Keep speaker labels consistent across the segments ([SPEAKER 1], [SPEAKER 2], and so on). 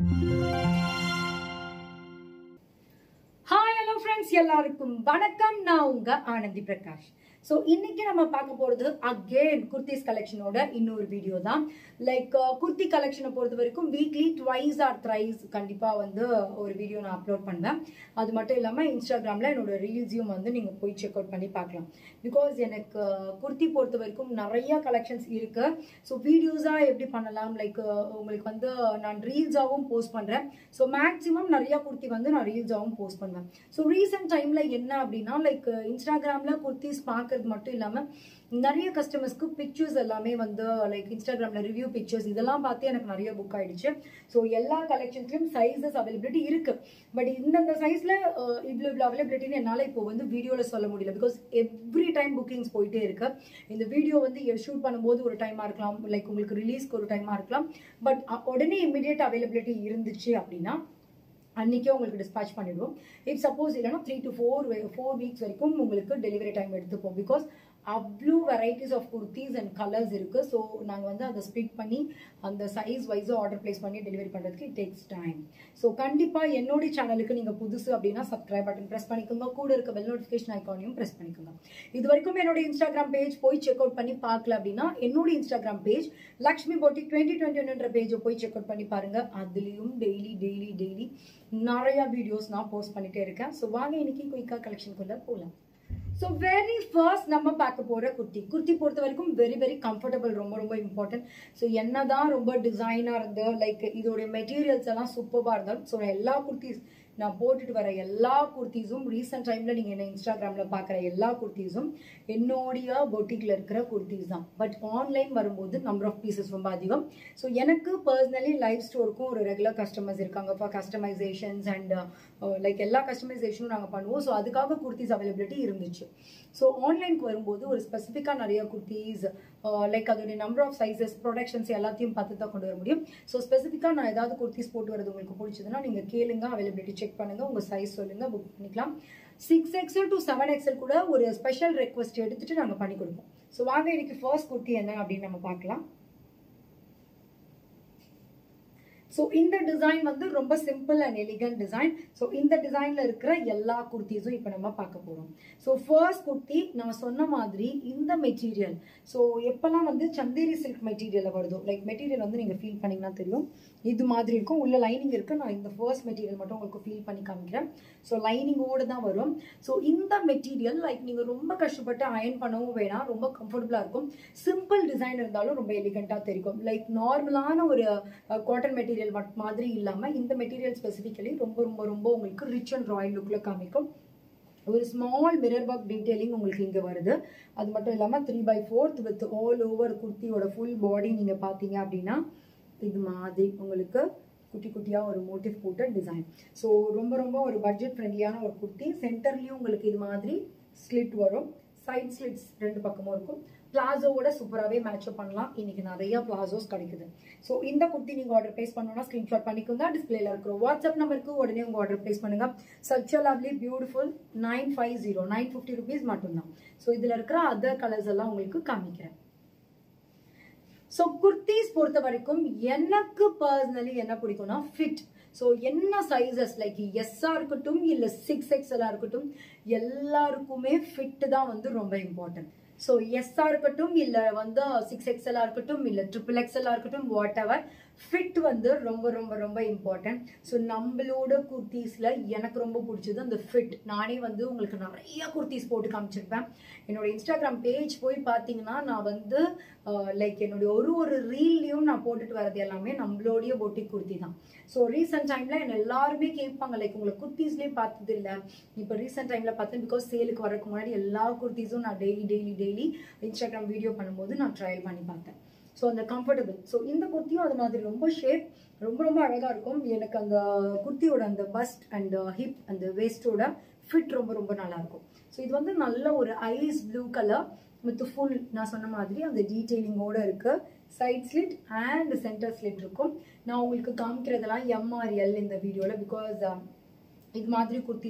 [SPEAKER 1] hi hello friends எல்லாருக்கும் வணக்கம் நான் உங்க ஆனந்தி பிரகாஷ் ஸோ இன்னைக்கு நம்ம பார்க்க போறது அகெயின் குர்த்திஸ் கலெக்ஷனோட இன்னொரு வீடியோ தான் லைக் குர்த்தி கலெக்ஷனை பொறுத்த வரைக்கும் வீக்லி ட்வைஸ் ஆர் த்ரைஸ் கண்டிப்பாக வந்து ஒரு வீடியோ நான் அப்லோட் பண்ணுவேன் அது மட்டும் இல்லாமல் இன்ஸ்டாகிராமில் என்னோட ரீல்ஸையும் வந்து நீங்கள் போய் செக் அவுட் பண்ணி பார்க்கலாம் பிகாஸ் எனக்கு குர்த்தி பொறுத்த வரைக்கும் நிறைய கலெக்ஷன்ஸ் இருக்கு ஸோ வீடியோஸாக எப்படி பண்ணலாம் லைக் உங்களுக்கு வந்து நான் ரீல்ஸாகவும் போஸ்ட் பண்ணுறேன் ஸோ மேக்ஸிமம் நிறைய குர்த்தி வந்து நான் ரீல்ஸாகவும் போஸ்ட் பண்ணுவேன் ஸோ ரீசெண்ட் டைமில் என்ன அப்படின்னா லைக் இன்ஸ்டாகிராமில் குர்த்திஸ் பார்க்கறது மட்டும் இல்லாமல் நிறைய கஸ்டமர்ஸ்க்கு பிக்சர்ஸ் எல்லாமே வந்து லைக் இன்ஸ்டாகிராமில் ரிவ்யூ பிக்சர்ஸ் இதெல்லாம் பார்த்து எனக்கு நிறைய புக் ஆயிடுச்சு ஸோ எல்லா கலெக்ஷன்ஸ்லையும் சைஸஸ் அவைலபிலிட்டி இருக்கு பட் இந்தந்த சைஸில் இவ்வளோ இவ்வளோ அவைலபிலிட்டின்னு என்னால் இப்போ வந்து வீடியோவில் சொல்ல முடியல பிகாஸ் எவ்ரி டைம் புக்கிங்ஸ் போயிட்டே இருக்கு இந்த வீடியோ வந்து ஷூட் பண்ணும்போது ஒரு டைமாக இருக்கலாம் லைக் உங்களுக்கு ரிலீஸ்க்கு ஒரு டைமாக இருக்கலாம் பட் உடனே இமிடியேட் அவைலபிலிட்டி இருந்துச்சு அப்படின்னா அன்றைக்கே உங்களுக்கு டிஸ்பேச் பண்ணிடுவோம் இப் சப்போஸ் இல்லைனா three to four four weeks வரைக்கும் உங்களுக்கு டெலிவரி டைம் எடுத்துப்போம் பிகாஸ் அவ்வளோ varieties of kurtis and colours இருக்குது ஸோ நாங்கள் வந்து அதை ஸ்பிட் பண்ணி அந்த சைஸ் வைஸும் ஆர்டர் பிளேஸ் பண்ணி டெலிவரி பண்ணுறதுக்கு இட் டேக்ஸ் டைம் ஸோ கண்டிப்பாக என்னுடைய சேனலுக்கு நீங்கள் புதுசு அப்படின்னா சப்ஸ்கிரைப் பட்டன் ப்ரெஸ் பண்ணிக்கோங்க கூட இருக்க பெல் நோட்டிஃபிகேஷன் ஐக்கானையும் ப்ரெஸ் பண்ணிக்கோங்க இது வரைக்கும் என்னோட இன்ஸ்டாகிராம் பேஜ் போய் செக் அவுட் பண்ணி பார்க்கல அப்படின்னா என்னோட இன்ஸ்டாகிராம் பேஜ் லக்ஷ்மி போட்டி டுவெண்ட்டி டுவெண்ட்டி ஒன்ன்ற பேஜை போய் செக் அவுட் பண்ணி பாருங்க அதுலேயும் டெய்லி டெய்லி டெய்லி நிறைய வீடியோஸ் நான் போஸ்ட் பண்ணிட்டே இருக்கேன் ஸோ வாங்க இன்னைக்கு குயிக்காக கலெக்ஷனுக்குள்ள போகலாம் ஸோ வெரி ஃபர்ஸ்ட் நம்ம பார்க்க போகிற குர்த்தி குர்த்தி பொறுத்த வரைக்கும் வெரி வெரி கம்ஃபர்டபுள் ரொம்ப ரொம்ப இம்பார்ட்டன்ட் ஸோ என்னதான் ரொம்ப டிசைனாக இருந்து லைக் இதோடைய மெட்டீரியல்ஸ் எல்லாம் சூப்பராக இருந்தாலும் ஸோ எல்லா குர்த்திஸ் நான் போட்டுட்டு வர எல்லா குர்த்திஸும் ரீசெண்ட் டைமில் நீங்கள் என்ன இன்ஸ்டாகிராமில் பார்க்குற எல்லா குர்த்திஸும் என்னுடைய பொட்டிக்கில் இருக்கிற குர்த்திஸ் தான் பட் ஆன்லைன் வரும்போது நம்பர் ஆஃப் பீசஸ் ரொம்ப அதிகம் ஸோ எனக்கு பர்சனலி லைவ் ஸ்டோருக்கும் ஒரு ரெகுலர் கஸ்டமர்ஸ் இருக்காங்க ஃபார் கஸ்டமைசேஷன்ஸ் அண்ட் லைக் எல்லா கஸ்டமைசேஷனும் நாங்கள் பண்ணுவோம் ஸோ அதுக்காக குர்த்திஸ் அவைலபிலிட்டி இருந்துச்சு ஸோ ஆன்லைனுக்கு வரும்போது ஒரு ஸ்பெசிஃபிக்காக நிறைய குர்த்திஸ் லைக் அதோடைய நம்பர் ஆஃப் சைஸஸ் ப்ரொடக்ஷன்ஸ் எல்லாத்தையும் பார்த்து தான் கொண்டு வர முடியும் ஸோ ஸ்பெசிஃபிக்காக நான் ஏதாவது குர்த்திஸ் போட்டு வரது உங்களுக்கு பிடிச்சதுன்னா நீங்கள் கேளுங்க அவைலபிலிட்டி செக் பண்ணுங்க உங்கள் சைஸ் சொல்லுங்க புக் பண்ணிக்கலாம் six XL to seven XL கூட ஒரு ஸ்பெஷல் ரெக்வஸ்ட் எடுத்துட்டு நாங்கள் பண்ணி கொடுப்போம் ஸோ வாங்க இன்னைக்கு ஃபர்ஸ்ட் குர்த்தி என்ன அப்படின்னு நம்ம பார்க்கலாம் ஸோ இந்த டிசைன் வந்து ரொம்ப simple and elegant design so இந்த டிசைனில் இருக்கிற எல்லா குர்த்திஸும் இப்போ நம்ம பார்க்க போகிறோம் ஸோ ஃபர்ஸ்ட் குர்த்தி நான் சொன்ன மாதிரி இந்த மெட்டீரியல் ஸோ எப்போல்லாம் வந்து சந்தேரி சில்க் மெட்டீரியலில் வருதோ லைக் மெட்டீரியல் வந்து நீங்கள் ஃபீல் பண்ணிங்கன்னா தெரியும் இது மாதிரி இருக்கும் உள்ள லைனிங் இருக்கு நான் இந்த ஃபர்ஸ்ட் மெட்டீரியல் மட்டும் உங்களுக்கு ஃபீல் பண்ணி காமிக்கிறேன் ஸோ லைனிங்கோடு தான் வரும் ஸோ இந்த மெட்டீரியல் லைக் நீங்கள் ரொம்ப கஷ்டப்பட்டு அயன் பண்ணவும் வேணாம் ரொம்ப கம்ஃபர்டபுளாக இருக்கும் சிம்பிள் டிசைன் இருந்தாலும் ரொம்ப எலிகண்ட்டாக தெரியும் லைக் நார்மலான ஒரு காட்டன் மெட்டீரியல் மாதிரி இல்லாமல் இந்த மெட்டீரியல் ஸ்பெசிஃபிக்கலி ரொம்ப ரொம்ப ரொம்ப உங்களுக்கு ரிச் அண்ட் ராயல் லுக்கில் காமிக்கும் ஒரு ஸ்மால் மிரர் ஒர்க் டீட்டெயிலிங் உங்களுக்கு இங்கே வருது அது மட்டும் இல்லாமல் three by fourth with all over குர்த்தியோட ஃபுல் பாடி நீங்கள் பார்த்தீங்க அப்படின்னா இது மாதிரி உங்களுக்கு குட்டி குட்டியாக ஒரு மோட்டிவ் போட்ட டிசைன் ஸோ ரொம்ப ரொம்ப ஒரு பட்ஜெட் ஃப்ரெண்ட்லியான ஒரு குர்த்தி சென்டர்லேயும் உங்களுக்கு இது மாதிரி ஸ்லிட் வரும் சைட் ஸ்லிட்ஸ் ரெண்டு பக்கமும் இருக்கும் பிளாசோவோட சூப்பராகவே மேட்சப் பண்ணலாம் இன்னைக்கு நிறைய பிளாசோஸ் கிடைக்குது ஸோ இந்த குர்த்தி நீங்கள் ஆர்டர் பிளேஸ் பண்ணணும்னா ஸ்க்ரீன்ஷாட் பண்ணிக்கோங்க டிஸ்பிளேல இருக்கிற வாட்ஸ்அப் நம்பருக்கு உடனே உங்கள் ஆர்டர் பிளேஸ் பண்ணுங்க such lovely beautiful nine five zero nine fifty rupees மட்டும்தான் ஸோ இதில் இருக்கிற அதர் கலர்ஸ் எல்லாம் உங்களுக்கு காமிக்கிறேன் ஸோ குர்த்திஸ் பொறுத்த வரைக்கும் எனக்கு பர்சனலி என்ன பிடிக்கும்னா ஃபிட் ஸோ என்ன சைஸஸ் லைக் எஸ்ஸாக இருக்கட்டும் இல்லை சிக்ஸ் எக்ஸ்எல்லாக இருக்கட்டும் எல்லாருக்குமே ஃபிட்டு தான் வந்து ரொம்ப இம்பார்ட்டன்ட் ஸோ எஸ்ஸாக இருக்கட்டும் இல்லை வந்து சிக்ஸ் எக்ஸ்எல்லாக இருக்கட்டும் இல்லை ட்ரிபிள் எக்ஸ்எல்லாக இருக்கட்டும் வாட் எவர் ஃபிட் வந்து ரொம்ப ரொம்ப ரொம்ப இம்பார்ட்டன்ட் ஸோ நம்மளோட குர்த்தீஸில் எனக்கு ரொம்ப பிடிச்சது அந்த ஃபிட் நானே வந்து உங்களுக்கு நிறைய குர்த்தீஸ் போட்டு காமிச்சிருப்பேன் என்னோட இன்ஸ்டாகிராம் பேஜ் போய் பார்த்தீங்கன்னா நான் வந்து லைக் என்னுடைய ஒரு ஒரு ரீல்லையும் நான் போட்டுட்டு வரது எல்லாமே நம்மளோடைய பொட்டிக் குர்த்தி தான் ஸோ ரீசெண்ட் டைமில் என்ன எல்லாருமே கேட்பாங்க லைக் உங்களை குர்த்தீஸ்லேயே பார்த்தது இல்லை இப்போ ரீசெண்ட் டைமில் பார்த்தேன் பிகாஸ் சேலுக்கு வரக்கு முன்னாடி எல்லா குர்த்தீஸும் நான் daily daily daily Instagram video பண்ணும்போது நான் ட்ரையல் பண்ணி பார்த்தேன் ஸோ அந்த கம்ஃபர்டபுள் ஸோ இந்த குர்த்தியும் அது மாதிரி ரொம்ப ஷேப் ரொம்ப ரொம்ப அழகாக இருக்கும் எனக்கு அந்த குர்த்தியோட அந்த பஸ்ட் அண்ட் ஹிப் அந்த வேஸ்டோட ஃபிட் ரொம்ப ரொம்ப நல்லா இருக்கும் ஸோ இது வந்து நல்ல ஒரு ice blue colour with full நான் சொன்ன மாதிரி அந்த டீட்டெயிலிங்கோட இருக்கு side slit and centre slit இருக்கும் நான் உங்களுக்கு காமிக்கிறதெல்லாம் எம்ஆர்எல் இந்த வீடியோவில் பிகாஸ் இது மாதிரி குர்த்திஸா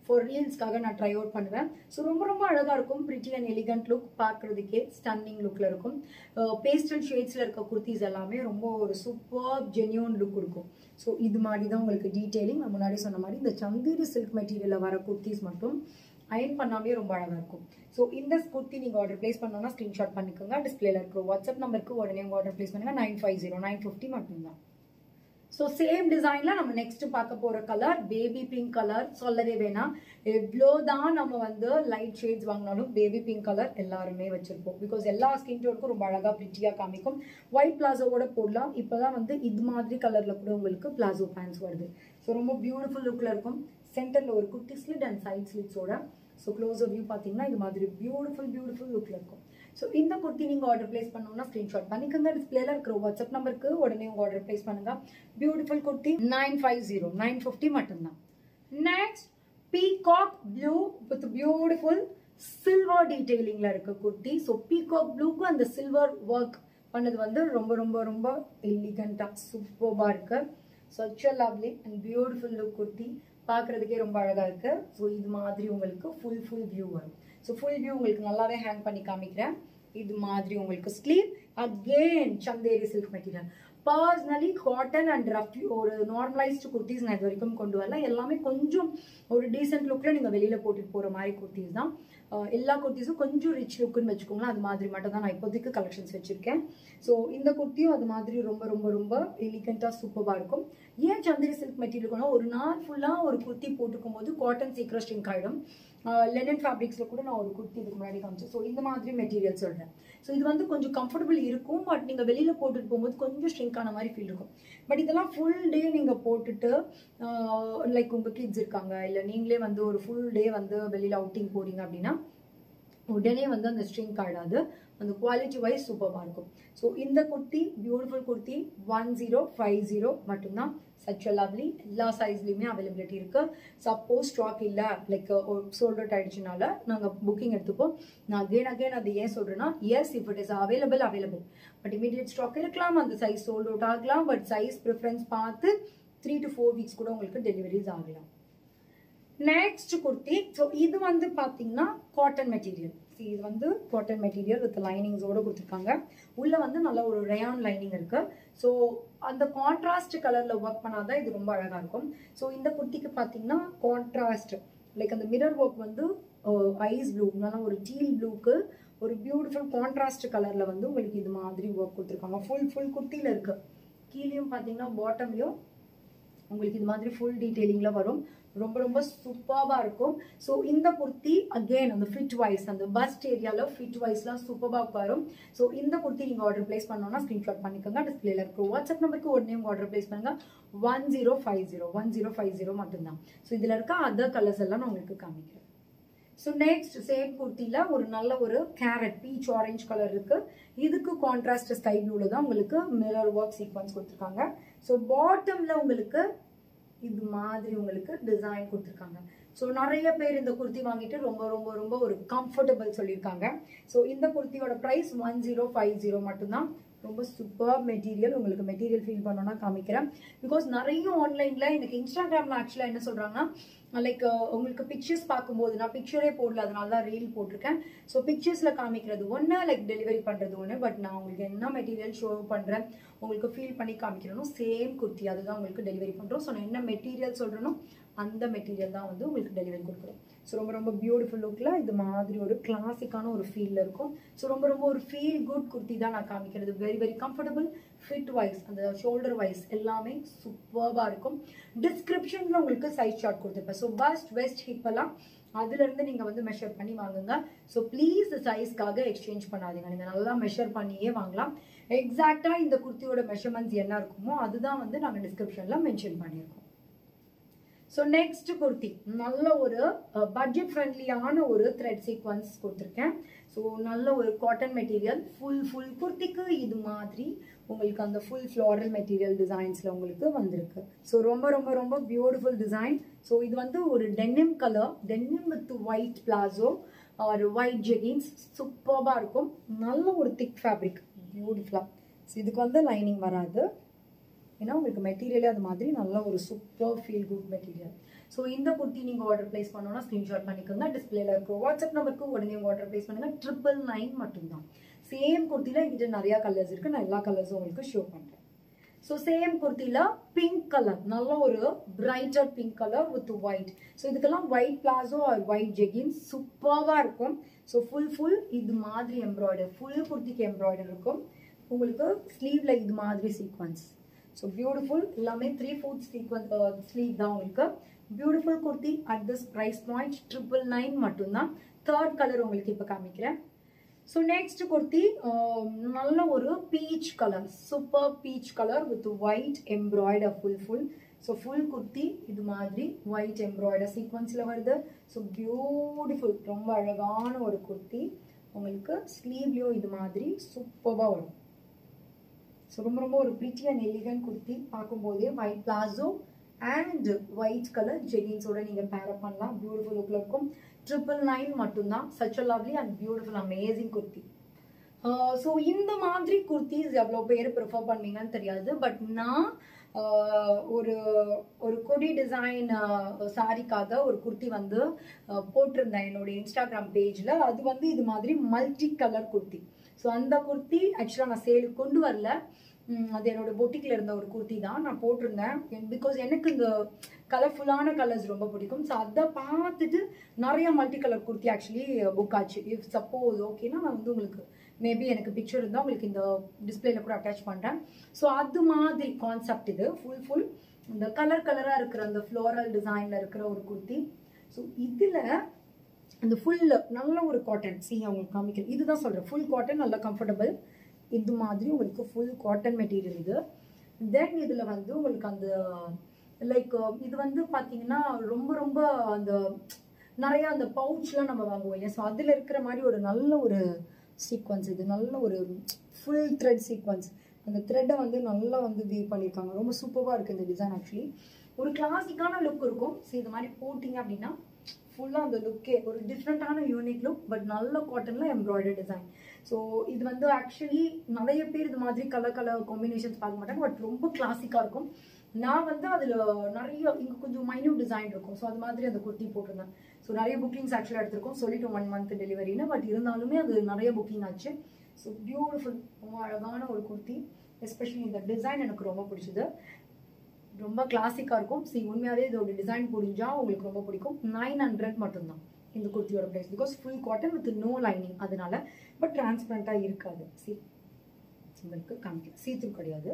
[SPEAKER 1] ஃபார் ரீல்ஸ்க்காக நான் ட்ரை அவுட் பண்ணுவேன் ஸோ ரொம்ப ரொம்ப அழகாக இருக்கும் பிரிட்டி அண்ட் எலிகண்ட் லுக் பார்க்குறதுக்கே ஸ்டன்னிங் லுக்கில் இருக்கும் பேஸ்டல் ஷேட்ஸில் இருக்க குர்த்திஸ் எல்லாமே ரொம்ப ஒரு சூப்பர் ஜென்யூன் லுக் கொடுக்கும் ஸோ இது மாதிரி தான் உங்களுக்கு டீட்டெயிலிங் நான் முன்னாடி சொன்ன மாதிரி இந்த சந்தேரி சில்க் மெட்டீரியலில் வர குர்த்திஸ் மட்டும் அயன் பண்ணாமே ரொம்ப அழகாக இருக்கும் ஸோ இந்த குர்த்தி நீங்கள் ஆர்டர் ப்ளேஸ் பண்ணோன்னா ஸ்க்ரீன்ஷாட் பண்ணிக்கோங்க டிஸ்பிளேல இருக்கிற வாட்ஸ்அப் நம்பருக்கு உடனே உங்கள் ஆர்டர் ப்ளேஸ் பண்ணுங்கள் nine five zero nine fifty மட்டும்தான் ஸோ சேம் டிசைனில் நம்ம நெக்ஸ்ட் பார்க்க போகிற கலர் பேபி பிங்க் கலர் சொல்லவே வேணாம் எவ்வளோ தான் நம்ம வந்து லைட் ஷேட்ஸ் வாங்கினாலும் பேபி பிங்க் கலர் எல்லாருமே வச்சிருப்போம் பிகாஸ் எல்லா ஸ்கின் டோனுக்கும் ரொம்ப அழகாக பிரிட்டியாக காமிக்கும் ஒயிட் பிளாசோவோட போடலாம் இப்போ தான் வந்து இது மாதிரி கலரில் கூட உங்களுக்கு பிளாசோ பேண்ட்ஸ் வருது ஸோ ரொம்ப பியூட்டிஃபுல் லுக்கில் இருக்கும் சென்டரில் ஒரு குட்டி ஸ்லிட் அண்ட் சைட் ஸ்லிட்ஸோட ஸோ க்ளோஸ் வியூ பார்த்தீங்கன்னா இது மாதிரி பியூட்டிஃபுல் பியூட்டிஃபுல் லுக்கில் இருக்கும் ஸோ இந்த குர்த்தி நீங்கள் ஆர்டர் பிளேஸ் பண்ணணும்னா ஸ்க்ரீன்ஷாட் பண்ணிக்கோங்க டிஸ்பிளேல இருக்கிற வாட்ஸ்அப் நம்பருக்கு உடனே உங்கள் ஆர்டர் பிளேஸ் பண்ணுங்க beautiful kurti nine five zero nine fifty மட்டும்தான் next peacock blue with beautiful silver டீடைலிங்ல இருக்க குர்த்தி ஸோ பீகாக் ப்ளூக்கு அந்த சில்வர் ஒர்க் பண்ணது வந்து ரொம்ப ரொம்ப ரொம்ப எலிகண்டாக சூப்பர்பாக இருக்கு such a lovely and beautiful look kurti பார்க்குறதுக்கே ரொம்ப அழகாக இருக்கு ஸோ இது மாதிரி உங்களுக்கு ஃபுல் ஃபுல் வியூ வரும் ஸோ ஃபுல் வியூ உங்களுக்கு நல்லாவே ஹேங் பண்ணி காமிக்கிறேன் இது மாதிரி உங்களுக்கு sleeve again Chanderi silk material personally cotton and rough ஒரு நார்மலைஸ்டு குர்த்திஸ் நான் இது வரைக்கும் கொண்டு வரல எல்லாமே கொஞ்சம் ஒரு டீசென்ட் லுக்கில் நீங்கள் வெளியில் போட்டுட்டு போகிற மாதிரி குர்த்திஸ் தான் எல்லா குர்த்திஸும் கொஞ்சம் ரிச் லுக்குன்னு வச்சுக்கோங்களேன் அது மாதிரி மட்டும் தான் நான் இப்போதைக்கு கலெக்ஷன்ஸ் வச்சுருக்கேன் ஸோ இந்த குர்த்தியும் அது மாதிரி ரொம்ப ரொம்ப ரொம்ப எலிகண்ட்டாக சூப்பராக இருக்கும் ஏன் சந்திரி சில்க் மெட்டீரியல் ஒரு நாள் ஃபுல்லாக ஒரு குர்த்தி போட்டுக்கும் போது காட்டன் சீக்கிரம் ஸ்ட்ரிங்க் ஆகிடும் லெனன் ஃபேப்ரிக்ஸில் கூட நான் ஒரு குர்த்தி இதுக்கு முன்னாடி காமிச்சேன் ஸோ இந்த மாதிரி மெட்டீரியல் சொல்கிறேன் ஸோ இது வந்து கொஞ்சம் கம்ஃபர்டபுள் இருக்கும் பட் நீங்கள் வெளியில் போட்டுட்டு போகும்போது கொஞ்சம் ஸ்ட்ரிங்க் ஆன மாதிரி ஃபீல் இருக்கும் பட் இதெல்லாம் ஃபுல் டே நீங்கள் போட்டுட்டு லைக் உங்கள் கிட்ஸ் இருக்காங்க இல்லை நீங்களே வந்து ஒரு ஃபுல் டே வந்து வெளியில் அவுட்டிங் போகிறீங்க அப்படின்னா உடனே வந்து அந்த ஸ்ட்ரிங் ஆடாது அந்த குவாலிட்டி வைஸ் சூப்பராக இருக்கும் ஸோ இந்த kurti beautiful kurti one zero five zero மட்டும்தான் சச் லவ்லி எல்லா சைஸ்லையுமே அவைலபிலிட்டி இருக்கு சப்போஸ் ஸ்டாக் இல்லை லைக் சோல்ட் அவுட் ஆயிடுச்சுனால நாங்கள் புக்கிங் எடுத்துப்போம் நான் அகேன் அகேன் அது ஏன் சொல்றேன்னா as if it is available available but immediate stock இருக்கலாம் அந்த சைஸ் சோல்ட் அவுட் ஆகலாம் பட் சைஸ் ப்ரிஃபரன்ஸ் பார்த்து த்ரீ டு ஃபோர் வீக்ஸ் கூட உங்களுக்கு டெலிவரிஸ் ஆகலாம் நெக்ஸ்ட் குர்த்தி ஸோ இது வந்து பார்த்தீங்கன்னா காட்டன் மெட்டீரியல் இது வந்து காட்டன் மெட்டீரியல் வித் லைனிங்ஸோட கொடுத்துருக்காங்க உள்ள வந்து நல்ல ஒரு ரயான் லைனிங் இருக்கு ஸோ அந்த கான்ட்ராஸ்ட் கலர்ல ஒர்க் பண்ணாதான் இது ரொம்ப அழகா இருக்கும் ஸோ இந்த குர்த்திக்கு பார்த்தீங்கன்னா கான்ட்ராஸ்ட் லைக் அந்த மிரர் ஒர்க் வந்து ஐஸ் ப்ளூ நல்லா ஒரு டீல் ப்ளூக்கு ஒரு பியூட்டிஃபுல் கான்ட்ராஸ்ட் கலர்ல வந்து உங்களுக்கு இது மாதிரி ஒர்க் கொடுத்துருக்காங்க ஃபுல் ஃபுல் குர்த்தியில இருக்கு கீழேயும் பார்த்தீங்கன்னா பாட்டம்லையும் உங்களுக்கு இது மாதிரி ஃபுல் டீட்டெயிலிங்ல வரும் ரொம்ப ரொம்ப சூப்பராக இருக்கும் ஸோ இந்த குர்த்தி அகெயின் அந்த ஃபிட் வைஸ் அந்த பஸ்ட் ஏரியாவில் ஃபிட் வைஸ்லாம் சூப்பராக வரும் ஸோ இந்த குர்த்தி நீங்கள் ஆர்டர் பிளேஸ் பண்ணோம்னா ஸ்க்ரீன்ஷாட் பண்ணிக்கோங்க டிஸ்பிளேல இருக்கும் வாட்ஸ்அப் நம்பருக்கு உடனே உங்கள் ஆர்டர் பிளேஸ் பண்ணுங்க one zero five zero one zero five zero மட்டும்தான் ஸோ இதில் இருக்க அதர் கலர்ஸ் எல்லாம் நான் உங்களுக்கு காமிக்கிறேன் ஸோ நெக்ஸ்ட் சேம் குர்த்தியில் ஒரு நல்ல ஒரு கேரட் பீச் ஆரஞ்சு கலர் இருக்கு இதுக்கு கான்ட்ராஸ்ட் ஸ்கை ப்ளூல தான் உங்களுக்கு மிரர் ஒர்க் சீக்வன்ஸ் கொடுத்துருக்காங்க ஸோ பாட்டம்ல உங்களுக்கு இது மாதிரி உங்களுக்கு டிசைன் கொடுத்துருக்காங்க ஸோ நிறைய பேர் இந்த குர்த்தி வாங்கிட்டு ரொம்ப ரொம்ப ரொம்ப ஒரு கம்ஃபர்டபுள் சொல்லியிருக்காங்க ஸோ இந்த குர்த்தியோட price one zero five zero மட்டும்தான் ரொம்ப சூப்பர் மெட்டீரியல் உங்களுக்கு மெட்டீரியல் ஃபீல் பண்ணணும்னா காமிக்கிறேன் பிகாஸ் நிறைய ஆன்லைனில் எனக்கு இன்ஸ்டாகிராமில் ஆக்சுவலாக என்ன சொல்கிறாங்கன்னா லைக் உங்களுக்கு பிக்சர்ஸ் பார்க்கும்போது நான் பிக்சரே போடல அதனால தான் ரீல் போட்டிருக்கேன் ஸோ பிக்சர்ஸில் காமிக்கிறது ஒன்று லைக் டெலிவரி பண்ணுறது ஒன்று பட் நான் உங்களுக்கு என்ன மெட்டீரியல் ஷோ பண்ணுறேன் உங்களுக்கு ஃபீல் பண்ணி காமிக்கிறனோ சேம் குர்த்தி அதுதான் உங்களுக்கு டெலிவரி பண்ணுறோம் ஸோ நான் என்ன மெட்டீரியல் சொல்கிறேனோ அந்த மெட்டீரியல் தான் வந்து உங்களுக்கு டெலிவரி கொடுக்குறோம் ஸோ ரொம்ப ரொம்ப பியூட்டிஃபுல் லுக்கில் இது மாதிரி ஒரு கிளாசிக்கான ஒரு ஃபீலில் இருக்கும் ஸோ ரொம்ப ரொம்ப ஒரு ஃபீல் குட் குர்த்தி தான் நான் காமிக்கிறது very very comfortable fit wise அந்த ஷோல்டர் வைஸ் எல்லாமே சூப்பர்பாக இருக்கும் டிஸ்கிரிப்ஷனில் உங்களுக்கு சைஸ் ஷார்ட் கொடுத்துருப்பேன் ஸோ பஸ்ட் வெஸ்ட் ஹிப் எல்லாம் அதுலேருந்து நீங்கள் வந்து மெஷர் பண்ணி வாங்குங்க ஸோ ப்ளீஸ் சைஸ்க்காக எக்ஸ்சேஞ்ச் பண்ணாதீங்க நீங்கள் நல்லா மெஷர் பண்ணியே வாங்கலாம் எக்ஸாக்டாக இந்த குர்த்தியோட மெஷர்மெண்ட்ஸ் என்ன இருக்குமோ அதுதான் வந்து நாங்கள் டிஸ்கிரிப்ஷனில் மென்ஷன் பண்ணியிருக்கோம் ஸோ நெக்ஸ்ட் குர்த்தி நல்ல ஒரு பட்ஜெட் ஃப்ரெண்ட்லியான ஒரு த்ரெட் சீக்வன்ஸ் கொடுத்துருக்கேன் ஸோ நல்ல ஒரு காட்டன் மெட்டீரியல் ஃபுல் ஃபுல் குர்த்திக்கு இது மாதிரி உங்களுக்கு அந்த ஃபுல் ஃப்ளாரல் மெட்டீரியல் டிசைன்ஸில் உங்களுக்கு வந்திருக்கு ஸோ ரொம்ப ரொம்ப ரொம்ப பியூட்டிஃபுல் டிசைன் ஸோ இது வந்து ஒரு denim colour denim with white palazzo ஒரு ஒயிட் ஜெகின்ஸ் சூப்பராக இருக்கும் நல்ல ஒரு திக் ஃபேப்ரிக் பியூட்டிஃபுல்லாக ஸோ இதுக்கு வந்து லைனிங் வராது ஏன்னா உங்களுக்கு மெட்டீரியலே அது மாதிரி நல்ல ஒரு super feel good material so இந்த குர்த்தி நீங்கள் ஆர்டர் ப்ளேஸ் பண்ணோன்னா ஸ்க்ரீன்ஷாட் பண்ணிக்கோங்க டிஸ்பிளேல இருக்க வாட்ஸ்அப் நம்பருக்கு உடனே உங்கள் ஆர்டர் ப்ளேஸ் பண்ணுங்க ட்ரிபிள் நைன் மட்டும்தான் சேம் குர்த்தியில் எங்கிட்ட நிறையா கலர்ஸ் இருக்குது நான் எல்லா கலர்ஸும் உங்களுக்கு ஷோ பண்ணுறேன் ஸோ சேம் குர்த்தியில் பிங்க் கலர் நல்ல ஒரு brighter pink colour with white so இதுக்கெல்லாம் white palazzo or white jeggings சூப்பராக இருக்கும் ஸோ ஃபுல் ஃபுல் இது மாதிரி எம்ப்ராய்டர் ஃபுல் குர்த்திக்கு எம்ப்ராய்டர் இருக்கும் உங்களுக்கு ஸ்லீவ்ல இது மாதிரி சீக்வன்ஸ் ஸோ பியூட்டிஃபுல் எல்லாமே த்ரீ ஃபோர்த் சீக்வன்ஸ் ஸ்லீவ் தான் உங்களுக்கு beautiful kurti at this price point triple nine மட்டும்தான் தேர்ட் கலர் உங்களுக்கு இப்போ காமிக்கிறேன் ஸோ நெக்ஸ்ட் குர்த்தி நல்ல ஒரு peach colour super peach colour with white embroider full full so full kurti இது மாதிரி ஒயிட் எம்ப்ராய்டர் சீக்வன்ஸில் வருது ஸோ பியூட்டிஃபுல் ரொம்ப அழகான ஒரு குர்த்தி உங்களுக்கு ஸ்லீவ்லேயும் இது மாதிரி சூப்பராக வரும் ஸோ ரொம்ப ரொம்ப ஒரு பிரிட்டி அண்ட் எலிகன் குர்த்தி பார்க்கும்போதே white palazzo and white colour ஜெகின்ஸோட நீங்கள் பேரப் பண்ணலாம் பியூட்டிஃபுல் லுக்கில் இருக்கும் ட்ரிபிள் நைன் மட்டும்தான் such a lovely and beautiful amazing kurti so இந்த மாதிரி குர்த்திஸ் எவ்வளோ பேர் ப்ரிஃபர் பண்ணுவீங்கன்னு தெரியாது பட் நான் ஒரு ஒரு கொடி டிசைன் சாரிக்காக ஒரு குர்த்தி வந்து போட்டிருந்தேன் என்னோட இன்ஸ்டாகிராம் பேஜில் அது வந்து இது மாதிரி மல்டி கலர் குர்த்தி ஸோ அந்த குர்த்தி ஆக்சுவலாக நான் சேலுக்கு கொண்டு வரல அது என்னோட பொட்டிக்கில் இருந்த ஒரு குர்த்தி தான் நான் போட்டிருந்தேன் பிகாஸ் எனக்கு இந்த கலர்ஃபுல்லான கலர்ஸ் ரொம்ப பிடிக்கும் ஸோ அதை பார்த்துட்டு நிறைய multi colour kurti actually book ஆச்சு இஃப் சப்போஸ் ஓகேனா நான் வந்து உங்களுக்கு மேபி எனக்கு பிக்சர் இருந்தால் உங்களுக்கு இந்த டிஸ்பிளேல கூட அட்டாச் பண்ணுறேன் ஸோ அது மாதிரி கான்செப்ட் இது ஃபுல் ஃபுல் இந்த கலர் கலராக இருக்கிற அந்த ஃப்ளோரல் டிசைனில் இருக்கிற ஒரு குர்த்தி ஸோ இதில் இந்த ஃபுல் நல்ல ஒரு காட்டன் சி அவங்களுக்கு காமிக்கிறேன் இதுதான் சொல்கிறேன் ஃபுல் காட்டன் நல்ல கம்ஃபர்டபுள் இது மாதிரி உங்களுக்கு ஃபுல் காட்டன் மெட்டீரியல் இது தென் இதில் வந்து உங்களுக்கு அந்த லைக் இது வந்து பார்த்தீங்கன்னா ரொம்ப ரொம்ப அந்த நிறைய அந்த பவுச்லாம் நம்ம வாங்குவோம் இல்லையா ஸோ அதில் இருக்கிற மாதிரி ஒரு நல்ல ஒரு சீக்வன்ஸ் இது நல்ல ஒரு ஃபுல் த்ரெட் சீக்வன்ஸ் அந்த த்ரெட்டை வந்து நல்லா வந்து வீவ் பண்ணியிருக்காங்க ரொம்ப சூப்பராக இருக்குது இந்த டிசைன் ஆக்சுவலி ஒரு கிளாசிக்கான லுக் இருக்கும் ஸோ இது மாதிரி போட்டிங்க அப்படின்னா ஃபுல்லாக அந்த லுக்கே ஒரு டிஃப்ரெண்ட்டான யூனிக் லுக் பட் நல்ல காட்டனில் எம்ப்ராய்டரி டிசைன் ஸோ இது வந்து ஆக்சுவலி நிறைய பேர் இது மாதிரி கலர் கலர் காம்பினேஷன்ஸ் பார்க்க மாட்டாங்க பட் ரொம்ப கிளாசிக்காக இருக்கும் நான் வந்து அதில் நிறைய இங்கே கொஞ்சம் மைன்யூட் டிசைன் இருக்கும் ஸோ அது மாதிரி அந்த குர்த்தி போட்டிருந்தேன் ஸோ நிறைய புக்கிங்ஸ் ஆக்சுவலாக எடுத்திருக்கோம் சொல்லிட்டு ஒன் மந்த் டெலிவரின்னு பட் இருந்தாலுமே அது நிறைய புக்கிங் ஆச்சு ஸோ பியூட்டிஃபுல் ரொம்ப அழகான ஒரு குர்த்தி எஸ்பெஷலி இந்த டிசைன் எனக்கு ரொம்ப பிடிச்சது ரொம்ப கிளாசிக்காக இருக்கும் சி உண்மையாகவே இதோட டிசைன் புரிஞ்சா உங்களுக்கு ரொம்ப பிடிக்கும் நைன் ஹண்ட்ரட் மட்டும்தான் இந்த குர்த்தியோட price because full cotton with no lining அதனால பட் டிரான்ஸ்பரண்ட்டாக இருக்காது சி உங்களுக்கு காமிக்க சீத்து கிடையாது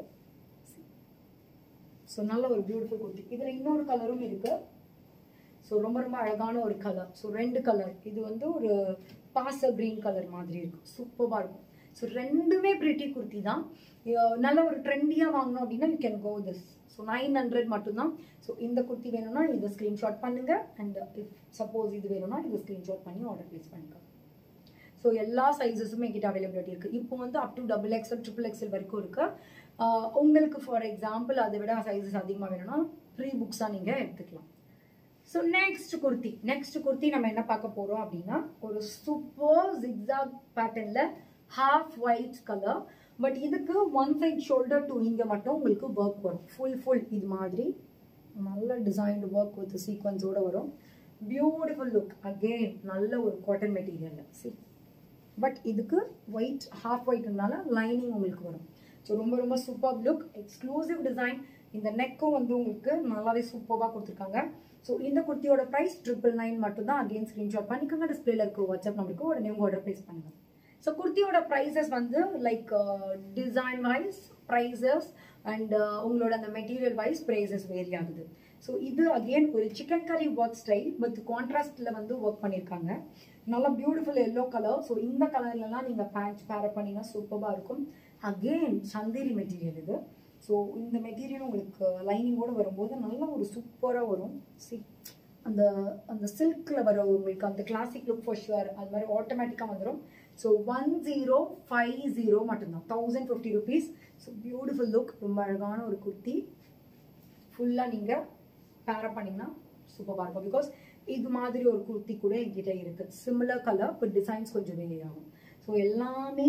[SPEAKER 1] ஸோ நல்ல ஒரு பியூட்டிஃபுல் குர்த்தி இதில் இன்னொரு கலரும் இருக்கு ஸோ ரொம்ப ரொம்ப அழகான ஒரு கலர் ஸோ ரெண்டு கலர் இது வந்து ஒரு பாச கிரீன் கலர் மாதிரி இருக்கும் சூப்பராக இருக்கும் ஸோ ரெண்டுமே பிரிட்டி குர்த்தி தான் நல்ல ஒரு ட்ரெண்டியாக வாங்கணும் அப்படின்னா you can go this so nine hundred மட்டும்தான் ஸோ இந்த குர்த்தி வேணும்னா இதை ஸ்க்ரீன்ஷாட் பண்ணுங்க அண்ட் இஃப் சப்போஸ் இது வேணும்னா இதை ஸ்க்ரீன்ஷாட் பண்ணி ஆர்டர் ப்ளேஸ் பண்ணிக்கோங்க ஸோ எல்லா சைஸஸுமே எங்கிட்ட அவைலபிலிட்டி இருக்குது இப்போ வந்து up to double XL triple XL வரைக்கும் இருக்குது உங்களுக்கு ஃபார் எக்ஸாம்பிள் அதை விட சைஸஸ் அதிகமாக வேணும்னா ப்ரீ புக்ஸாக நீங்கள் எடுத்துக்கலாம் so next kurti next kurti நம்ம என்ன பார்க்க போகிறோம் அப்படின்னா ஒரு சூப்பர் ஜிக்ஸாக் பேட்டர்னில் ஹாஃப் ஒயிட் கலர் பட் இதுக்கு ஒன் சைட் ஷோல்டர் டு இங்கே மட்டும் உங்களுக்கு ஒர்க் வரும் ஃபுல் ஃபுல் இது மாதிரி நல்ல டிசைன்டு ஒர்க் வித் சீக்வன்ஸோடு வரும் பியூட்டிஃபுல் லுக் அகெயின் நல்ல ஒரு காட்டன் மெட்டீரியல் சி பட் இதுக்கு ஒயிட் ஹாஃப் ஒயிட்னால லைனிங் உங்களுக்கு வரும் ஸோ ரொம்ப ரொம்ப சூப்பர் லுக் எக்ஸ்க்ளூசிவ் டிசைன் இந்த நெக்கும் வந்து உங்களுக்கு நல்லாவே சூப்பராக கொடுத்துருக்காங்க ஸோ இந்த குர்த்தியோட ப்ரைஸ் ட்ரிபிள் நைன் மட்டும் தான் அகைன் ஸ்க்ரீன்ஷாட் பண்ணிக்கோங்க டிஸ்பிளேல இருக்க வாட்ஸ்அப் நம்பருக்கு உடனே உங்கள் ஆர்டர் ப்ளேஸ் பண்ணுங்க ஸோ குர்த்தியோட ப்ரைஸஸ் வந்து like design wise prices and உங்களோட அந்த மெட்டீரியல் வைஸ் ப்ரைஸஸ் வேரி ஆகுது ஸோ இது அகெயின் ஒரு chikankari work style with கான்ட்ராஸ்டில் வந்து ஒர்க் பண்ணியிருக்காங்க நல்லா பியூட்டிஃபுல் எல்லோ கலர் ஸோ இந்த கலர்லலாம் நீங்கள் பேட்ச் பேரப் பண்ணிங்கன்னா சூப்பராக இருக்கும் அகெயின் சந்தேரி மெட்டீரியல் இது ஸோ இந்த மெட்டீரியல் உங்களுக்கு லைனிங்கோடு வரும்போது நல்லா ஒரு சூப்பராக வரும் சி அந்த அந்த சில்கில் வர உங்களுக்கு அந்த கிளாசிக் லுக் ஃபார் ஷுவர் அது மாதிரி ஆட்டோமேட்டிக்காக வந்துடும் so one zero five zero மட்டும்தான் thousand fifty rupees so beautiful look ரொம்ப அழகான ஒரு குர்த்தி ஃபுல்லாக நீங்கள் பேரப் பண்ணிங்கன்னா சூப்பராக இருக்கும் பிகாஸ் இது மாதிரி ஒரு குர்த்தி கூட என்கிட்ட இருக்குது சிமிலர் கலர் பட் டிசைன்ஸ் கொஞ்சம் வேரி ஆகும் ஸோ எல்லாமே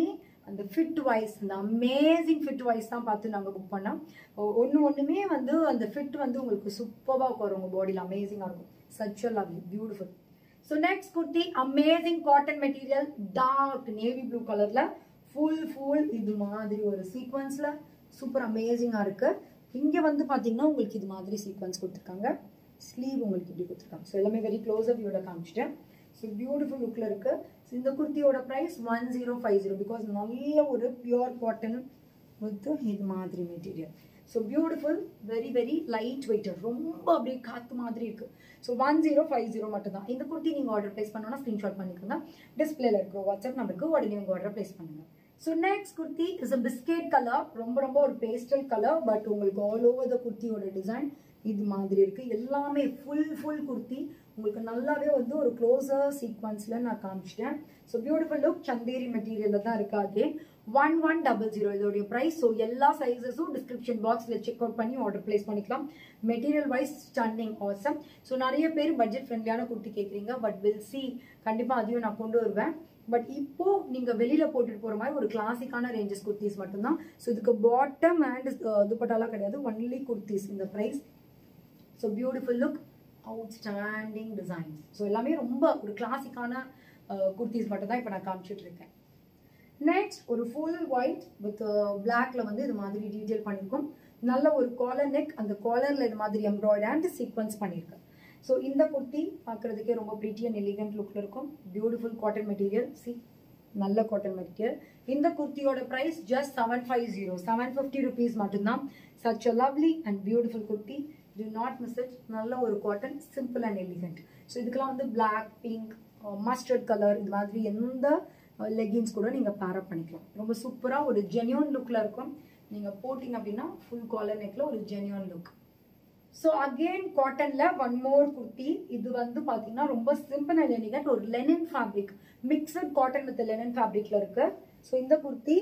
[SPEAKER 1] அந்த ஃபிட் வைஸ் அந்த அமேசிங் ஃபிட் வைஸ் தான் பார்த்து நாங்கள் புக் பண்ணோம் ஒன்று ஒன்றுமே வந்து அந்த ஃபிட் வந்து உங்களுக்கு சூப்பராக உட்காரும் உங்கள் பாடியில் அமேசிங்காக இருக்கும் such a lovely beautiful so next kurti amazing cotton material dark navy blue கலரில் ஃபுல் ஃபுல் இது மாதிரி ஒரு சீக்வன்ஸில் சூப்பர் அமேசிங்காக இருக்குது இங்கே வந்து பார்த்தீங்கன்னா உங்களுக்கு இது மாதிரி சீக்வன்ஸ் கொடுத்துருக்காங்க ஸ்லீவ் உங்களுக்கு இப்படி கொடுத்துருக்காங்க ஸோ எல்லாமே வெரி க்ளோஸாக வியூட காமிச்சிட்டேன் ஸோ பியூட்டிஃபுல் லுக்கில் இருக்குது ஸோ இந்த குர்த்தியோட price one zero five zero because நல்ல ஒரு பியூர் காட்டன் வித் இது மாதிரி material so beautiful very very light weighter ரொம்ப அப்படியே காற்று மாதிரி இருக்குது so one zero five zero மட்டும் தான் இந்த குர்த்தி நீங்கள் ஆர்டர் ப்ளேஸ் பண்ணோன்னா ஸ்க்ரீன்ஷாட் பண்ணிக்கோங்க டிஸ்பிளேல இருக்கிற வாட்ஸ்அப் நம்பருக்கு உடனே உங்கள் ஆர்டர் ப்ளேஸ் பண்ணுங்கள் so next kurti is a biscuit colour ரொம்ப ரொம்ப ஒரு பேஸ்டல் கலர் பட் உங்களுக்கு ஆல் ஓவர் த குர்த்தியோட டிசைன் இது மாதிரி இருக்கு எல்லாமே ஃபுல் ஃபுல் குர்த்தி உங்களுக்கு நல்லாவே வந்து ஒரு க்ளோசர் சீக்வன்ஸில் நான் காமிச்சிட்டேன் ஸோ பியூட்டிஃபுல் லுக் சந்தேரி மெட்டீரியலில் தான் இருக்கு again one one double zero இதோடைய ப்ரைஸ் ஸோ எல்லா சைஸஸும் டிஸ்கிரிப்ஷன் பாக்ஸில் செக் அவுட் பண்ணி ஆர்டர் பிளேஸ் பண்ணிக்கலாம் material wise stunning awesome so நிறைய பேர் பட்ஜெட் ஃப்ரெண்ட்லியான குர்த்தி கேட்குறீங்க பட் வில் சி கண்டிப்பாக அதையும் நான் கொண்டு வருவேன் பட் இப்போ நீங்க வெளியில போட்டுட்டு போற மாதிரி ஒரு கிளாசிக்கான ரேஞ்சஸ் குர்த்திஸ் மட்டும்தான் ஸோ இதுக்கு பாட்டம் அண்ட் துப்பட்டாலாம் கிடையாது ஒன்லி குர்த்திஸ் இந்த price so beautiful look outstanding designs so எல்லாமே ரொம்ப ஒரு கிளாசிக்கான குர்த்திஸ் மட்டும் தான் இப்போ நான் காமிச்சிட்டு இருக்கேன் நெக்ஸ்ட் ஒரு ஃபுல் ஒயிட் வித் பிளாக்ல வந்து இது மாதிரி டீட்டெயில் பண்ணியிருக்கோம் நல்ல ஒரு காலர் நெக் அந்த காலர்ல இது மாதிரி எம்ப்ராய்டு அண்ட் சீக்வன்ஸ் பண்ணியிருக்கேன் ஸோ இந்த குர்த்தி பார்க்கறதுக்கே ரொம்ப ப்ரீட்டி அண்ட் எலிகண்ட் லுக்கில் இருக்கும் பியூட்டிஃபுல் காட்டன் மெட்டீரியல் சி நல்ல காட்டன் மெட்டீரியல் இந்த குர்த்தியோட price just seven five zero seven fifty rupees மட்டும்தான் such a lovely and beautiful kurti do not miss it நல்ல ஒரு cotton simple and elegant so இதுக்கெல்லாம் வந்து பிளாக் பிங்க் மஸ்டர்ட் கலர் இது மாதிரி எந்த லெகின்ஸ் கூட நீங்கள் பேரப் பண்ணிக்கலாம் ரொம்ப சூப்பராக ஒரு ஜென்யூன் லுக்கில் இருக்கும் நீங்கள் போட்டிங்க அப்படின்னா ஃபுல் காலர் நெக்கில் ஒரு ஜென்யூன் லுக் ஸோ அகெயின் காட்டன்ல ஒன் மோர் குர்த்தி இது வந்து பார்த்தீங்கன்னா ரொம்ப சிம்பிள் அண்ட் எலிகண்ட் ஒரு linen fabric mixed cotton with linen ஃபேப்ரிக்ல இருக்கு ஸோ இந்த குர்த்தி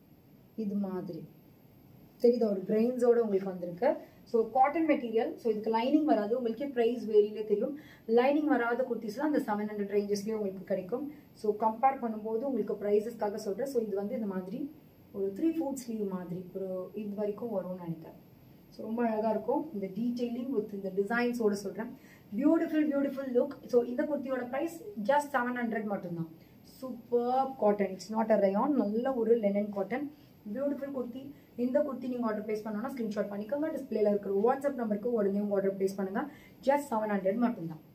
[SPEAKER 1] இது மாதிரி தெரியுதா ஒரு கிரெயின்ஸோட உங்களுக்கு வந்திருக்கு ஸோ காட்டன் மெட்டீரியல் ஸோ இதுக்கு லைனிங் வராது உங்களுக்கு ப்ரைஸ் வேரியிலே தெரியும் லைனிங் வராத குர்த்திஸ்லாம் அந்த செவன் ஹண்ட்ரட் ரேஞ்சஸ்லேயே உங்களுக்கு கிடைக்கும் ஸோ கம்பேர் பண்ணும்போது உங்களுக்கு ப்ரைஸஸ்க்காக சொல்கிறேன் ஸோ இது வந்து இந்த மாதிரி ஒரு த்ரீ ஃபோர்த் ஸ்லீவ் மாதிரி ஒரு இது வரைக்கும் வரும்னு நினைக்கிறேன் ஸோ ரொம்ப அழகாக இருக்கும் இந்த டீட்டெயிலிங் வித் இந்த டிசைன்ஸோட சொல்கிறேன் பியூட்டிஃபுல் பியூட்டிஃபுல் லுக் ஸோ இந்த குர்த்தியோட ப்ரைஸ் ஜஸ்ட் செவன் ஹண்ட்ரட் மட்டும்தான் super cotton it's not a rayon நல்ல ஒரு லெனன் காட்டன் பியூட்டிஃபுல் குர்த்தி இந்த குர்த்தி நீங்கள் ஆர்டர் ப்ளேஸ் பண்ணோன்னா ஸ்க்ரீன்ஷாட் பண்ணிக்கோங்க டிஸ்பிளேல இருக்கிற வாட்ஸ்அப் நம்பருக்கு உடனே உங்கள் ஆர்டர் ப்ளேஸ் பண்ணுங்கள் ஜஸ்ட் செவன் ஹண்ட்ரட் மட்டும்தான்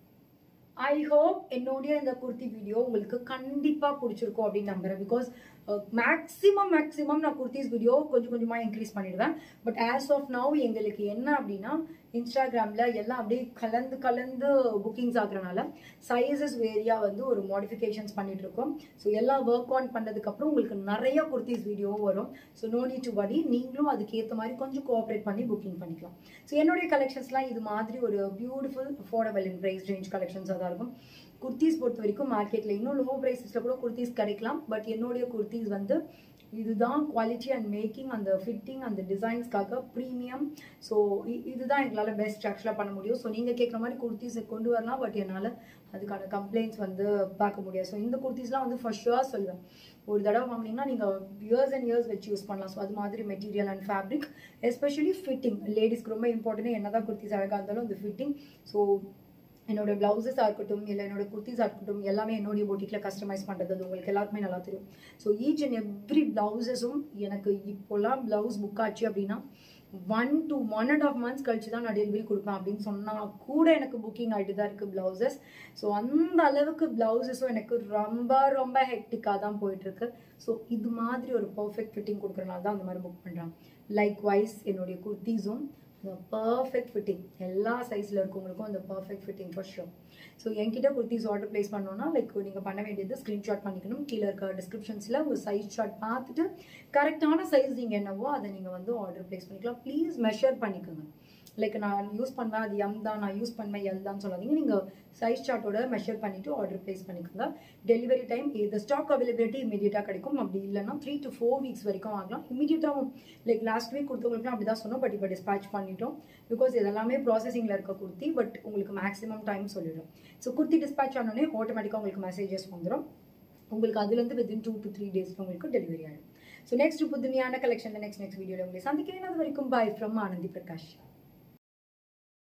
[SPEAKER 1] ஐ ஹோப் என்னுடைய இந்த குர்த்தி வீடியோ உங்களுக்கு கண்டிப்பாக பிடிச்சிருக்கும் அப்படின்னு நம்புறேன் பிகாஸ் மேக்ஸிமம் மேக்ஸிமம் நான் குர்த்திஸ் வீடியோ கொஞ்சம் கொஞ்சமாக இன்க்ரீஸ் பண்ணிடுவேன் பட் ஆஸ் ஆஃப் நவ் எங்களுக்கு என்ன அப்படின்னா இன்ஸ்டாகிராமில் எல்லாம் அப்படியே கலந்து கலந்து புக்கிங்ஸ் ஆகுறனால சைஸஸ் வேரியாக வந்து ஒரு மாடிஃபிகேஷன்ஸ் பண்ணிட்டு இருக்கோம் ஸோ எல்லாம் ஒர்க் ஆன் பண்ணதுக்கப்புறம் உங்களுக்கு நிறைய குர்த்திஸ் வீடியோவும் வரும் ஸோ நோ நீட் டு வடி நீங்களும் அதுக்கேற்ற மாதிரி கொஞ்சம் கோஆப்ரேட் பண்ணி புக்கிங் பண்ணிக்கலாம் ஸோ என்னுடைய கலெக்ஷன்ஸ்லாம் இது மாதிரி ஒரு beautiful affordable in price range கலெக்ஷன்ஸாக தான் இருக்கும் குர்த்திஸ் பொறுத்த வரைக்கும் மார்க்கெட்டில் இன்னும் லோ ப்ரைஸஸில் கூட குர்த்திஸ் கிடைக்கலாம் பட் என்னுடைய குர்த்திஸ் வந்து இதுதான் குவாலிட்டி அண்ட் மேக்கிங் அந்த ஃபிட்டிங் அந்த டிசைன்ஸ்க்காக ப்ரீமியம் ஸோ இதுதான் எங்களால் பெஸ்ட் ஆக்சுவலாக பண்ண முடியும் ஸோ நீங்கள் கேட்குற மாதிரி குர்த்திஸை கொண்டு வரலாம் பட் என்னால் அதுக்கான கம்ப்ளைண்ட்ஸ் வந்து பார்க்க முடியாது ஸோ இந்த குர்த்திஸ்லாம் வந்து ஃபர்ஸ்ட் ஷுவராக சொல்லுவேன் ஒரு தடவை வாங்கினீங்கன்னா நீங்கள் இயர்ஸ் அண்ட் இயர்ஸ் வச்சு யூஸ் பண்ணலாம் ஸோ அது மாதிரி material and fabric especially fitting லேடிஸ்க்கு ரொம்ப இம்பார்ட்டன்ட் என்னதான் குர்த்திஸ் அழகாக இருந்தாலும் அந்த ஃபிட்டிங் ஸோ என்னோட பிளவுசஸாக இருக்கட்டும் இல்லை என்னோட குர்த்திஸாக இருக்கட்டும் எல்லாமே என்னுடைய பொட்டிக்கில் கஸ்டமைஸ் பண்ணுறது அது உங்களுக்கு எல்லாருக்குமே நல்லா தெரியும் ஸோ ஈச் அண்ட் எவ்ரி பிளவுசஸும் எனக்கு இப்போல்லாம் பிளவுஸ் புக் ஆச்சு அப்படின்னா one to one and half months கழிச்சு தான் நான் டெலிவரி கொடுப்பேன் அப்படின்னு சொன்னால் கூட எனக்கு புக்கிங் ஆகிட்டு தான் இருக்குது ப்ளவுசஸ் ஸோ அந்த அளவுக்கு ப்ளவுசஸும் எனக்கு ரொம்ப ரொம்ப ஹெக்டிக்காக தான் போயிட்டுருக்கு ஸோ இது மாதிரி ஒரு பர்ஃபெக்ட் ஃபிட்டிங் கொடுக்குறனால தான் அந்த மாதிரி புக் பண்ணுறாங்க லைக் வைஸ் என்னுடைய குர்த்திஸும் அந்த பர்ஃபெக்ட் ஃபிட்டிங் எல்லா சைஸில் இருக்கவங்களுக்கும் அந்த perfect fitting for sure so என்கிட்ட குர்த்திஸ் ஆர்டர் ப்ளேஸ் பண்ணோன்னா லைக் நீங்கள் பண்ண வேண்டியது ஸ்க்ரீன்ஷாட் பண்ணிக்கணும் கீழே இருக்க டிஸ்கிரிப்ஷன்ஸில் உங்கள் சைஸ் ஷாட் பார்த்துட்டு கரெக்டான சைஸ் நீங்கள் என்னவோ அதை நீங்கள் வந்து ஆர்டர் ப்ளேஸ் பண்ணிக்கலாம் ப்ளீஸ் மெஷர் பண்ணிக்கோங்க லைக் நான் யூஸ் பண்ணுவேன் அது எம் தான் நான் யூஸ் பண்ணுவேன் எல் தான் சொல்லாதீங்க நீங்கள் சைஸ் சார்ட்டோட மெஷர் பண்ணிவிட்டு ஆர்டர் ப்ளேஸ் பண்ணிக்கோங்க டெலிவரி டைம் இது ஸ்டாக் அவைலபிலிட்டி இமீடியட்டாக கிடைக்கும் அப்படி இல்லைன்னா த்ரீ டு ஃபோர் வீக்ஸ் வரைக்கும் வாங்கலாம் இமீடியட்டாகவும் லைக் லாஸ்ட் வீக் கொடுத்தவங்களுக்குலாம் அப்படி தான் சொன்னோம் பட் இப்போ டிஸ்பேச் பண்ணிட்டோம் பிகாஸ் இதெல்லாமே ப்ராசஸிங்கில் இருக்க குர்த்தி பட் உங்களுக்கு மேக்ஸிமம் டைம் சொல்லிடும் ஸோ குர்த்தி டிஸ்பேச் ஆனோடனே ஆட்டோமேட்டிக்காக உங்களுக்கு மெசேஜஸ் வந்துடும் உங்களுக்கு அதுலேருந்து வித்தின் டூ டு த்ரீ டேஸ்க்கு உங்களுக்கு டெலிவரி ஆகிடும் ஸோ நெக்ஸ்ட் புதுமையான கலெக்ஷன் நெக்ஸ்ட் நெக்ஸ்ட் வீடியோவில் உங்களை சந்திக்கிறேன் அது வரைக்கும் பாய் ஃப்ரம் ஆனந்தி பிரகாஷ்